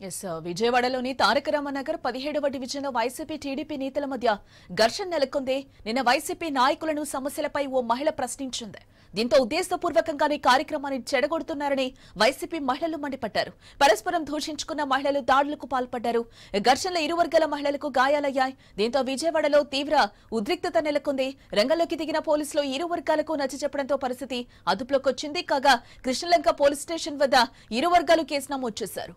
yes విజయవాడలోని తారక రామనగర్ పదిహేడవ division YCP TDP నేతల మధ్య ఘర్షణ నెలకొంది నిన్న వైసీపీ నాయకులను సమస్యలపై ఓ మహిళ ప్రశ్నించింది దీంతో ఉద్దేశపూర్వకంగానే కార్యక్రమాన్ని చెడగొడుతున్నారని వైసీపీ మహిళలు మండిపడ్డారు పరస్పరం దూషించుకున్న మహిళలు దాడులకు పాల్పడ్డారు ఘర్షణలో ఇరు వర్గాల మహిళలకు గాయాలయ్యాయి దీంతో విజయవాడలో తీవ్ర ఉద్రిక్తత నెలకొంది రంగంలోకి దిగిన పోలీసులు ఇరు వర్గాలకు నచ్చ చెప్పడంతో పరిస్థితి అదుపులోకి వచ్చింది కాగా కృష్ణలంక పోలీస్ స్టేషన్ వద్ద ఇరు వర్గాలు కేసు నమోదు చేశారు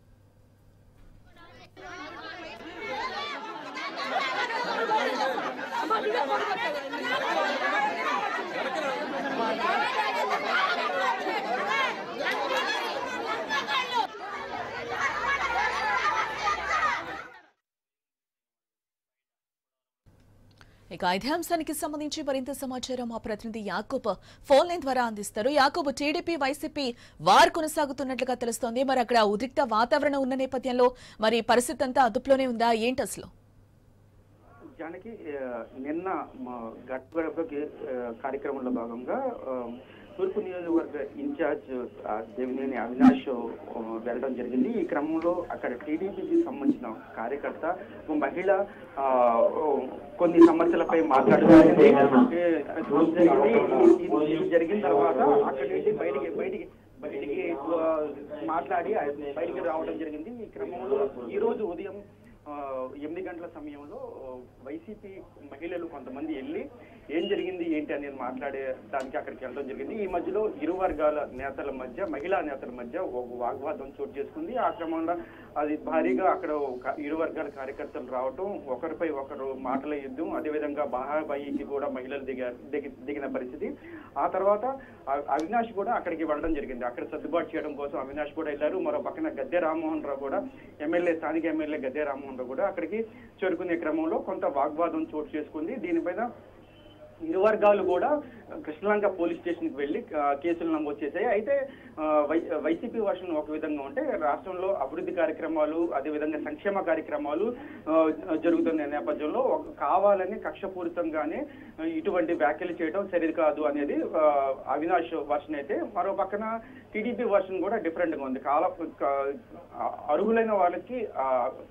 ఇక ఇదే అంశానికి సంబంధించి మరింత సమాచారం మా ప్రతినిధి యాకూబ్ ఫోన్ లైన్ ద్వారా అందిస్తారు యాకూబ్ టీడీపీ వైసీపీ వార్ కొనసాగుతున్నట్లుగా తెలుస్తోంది మరి అక్కడ ఉద్రిక్త వాతావరణం ఉన్న నేపథ్యంలో మరి పరిస్థితి అంతా అదుపులోనే ఉందా ఏంటి అసలు జానకి ఆ, నిన్న మా గట్ గడపకి ఆ, కార్యక్రమంలో భాగంగా ఆ, తూర్పు నియోజకవర్గ ఇన్ఛార్జ్ ఆ, దేవినేని అవినాష్ ఆ, వెళ్ళడం జరిగింది ఈ క్రమంలో అక్కడ టీడీపీకి సంబంధించిన కార్యకర్త ఒక మహిళ ఆ, ఓ, కొన్ని సమస్యలపై మాట్లాడుతుంది ఇది జరిగిన తర్వాత అక్కడి నుంచి బయటికి బయటికి బయటికి ఆ, మాట్లాడి ఆ, బయటికి రావడం జరిగింది ఈ క్రమంలో ఈ రోజు ఉదయం ఆ, ఎనిమిది గంటల సమయంలో ఆ, వైసీపీ మహిళలు కొంతమంది వెళ్ళి ఏం జరిగింది ఏంటి అనేది మాట్లాడేదానికి అక్కడికి వెళ్ళడం జరిగింది ఈ మధ్యలో ఇరు వర్గాల నేతల మధ్య మహిళా నేతల మధ్య ఒక వాగ్వాదం చోటు చేసుకుంది ఆ క్రమంలో అది భారీగా అక్కడ ఒక ఇరు వర్గాల కార్యకర్తలు రావటం ఒకరిపై ఒకరు మాటల యుద్ధం అదేవిధంగా బాహాబాయికి కూడా మహిళలు దిగారు దిగి దిగిన పరిస్థితి ఆ తర్వాత అ- అవినాష్ కూడా అక్కడికి వెళ్ళడం జరిగింది అక్కడ సర్దుబాటు చేయడం కోసం అవినాష్ కూడా వెళ్ళారు మరో పక్కన గద్దె రామ్మోహన్ రావు కూడా ఎమ్మెల్యే స్థానిక ఎమ్మెల్యే గద్దె రామ్మోహన్ రావు కూడా అక్కడికి చేరుకునే క్రమంలో కొంత వాగ్వాదం చోటు చేసుకుంది దీనిపైన ఇరు వర్గాలు కూడా కృష్ణలంక పోలీస్ స్టేషన్ కి వెళ్లి ఆ, కేసులు నమోదు చేశాయి అయితే ఆ, వై- వైసీపీ వర్షన్ ఒక విధంగా ఉంటే రాష్ట్రంలో అభివృద్ధి కార్యక్రమాలు అదేవిధంగా సంక్షేమ కార్యక్రమాలు ఆ, జరుగుతున్న నేపథ్యంలో ఒక- కావాలని కక్షపూరితంగానే ఆ, ఇటువంటి వ్యాఖ్యలు చేయడం సరిది కాదు అనేది ఆ, అవినాష్ వర్షన్ అయితే మరో పక్కన టీడీపీ వర్షన్ కూడా డిఫరెంట్ గా ఉంది కాల క- అర్హులైన వాళ్ళకి ఆ,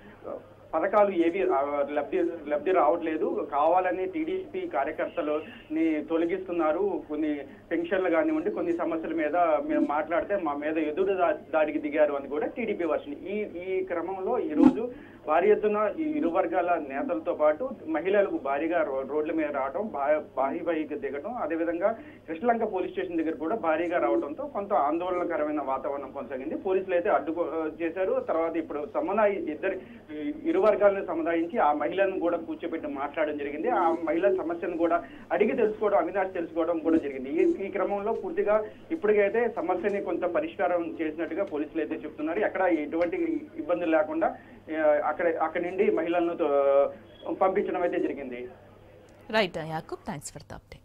పథకాలు ఏవి ఆ, లబ్ధి లబ్ధి రావట్లేదు కావాలని టీడీపీ కార్యకర్తలు ని తొలగిస్తున్నారు కొన్ని పెన్షన్లు కానివ్వండి కొన్ని సమస్యల మీద మేము మాట్లాడితే మా మీద ఎదురు దా- దాడికి దిగారు అని కూడా టీడీపీ వర్షన్ ఈ ఈ క్రమంలో ఈ రోజు భారీ ఎత్తున ఈ ఇరు వర్గాల నేతలతో పాటు మహిళలకు భారీగా రో- రోడ్ల మీద రావడం బా- బాహిబాయికి దిగడం అదేవిధంగా కృష్ణలంక పోలీస్ స్టేషన్ దగ్గర కూడా భారీగా రావడంతో కొంత ఆందోళనకరమైన వాతావరణం కొనసాగింది పోలీసులు అయితే అడ్డు చేశారు తర్వాత ఇప్పుడు సమన్వయ ఇద్దరి ఇరు వర్గాలను సముదాయించి ఆ మహిళను కూడా కూర్చోబెట్టి మాట్లాడడం జరిగింది ఆ మహిళ సమస్యను కూడా అడిగి తెలుసుకోవడం అవినాష్ తెలుసుకోవడం కూడా జరిగింది ఈ ఈ క్రమంలో పూర్తిగా ఇప్పటికైతే సమస్యని కొంత పరిష్కారం చేసినట్టుగా పోలీసులు అయితే చెప్తున్నారు ఎక్కడ ఎటువంటి ఇబ్బందులు లేకుండా ఆ, అక్కడ అక్కడి నుండి మహిళలను తో- పంపించడం అయితే జరిగింది right Yakub thanks for the update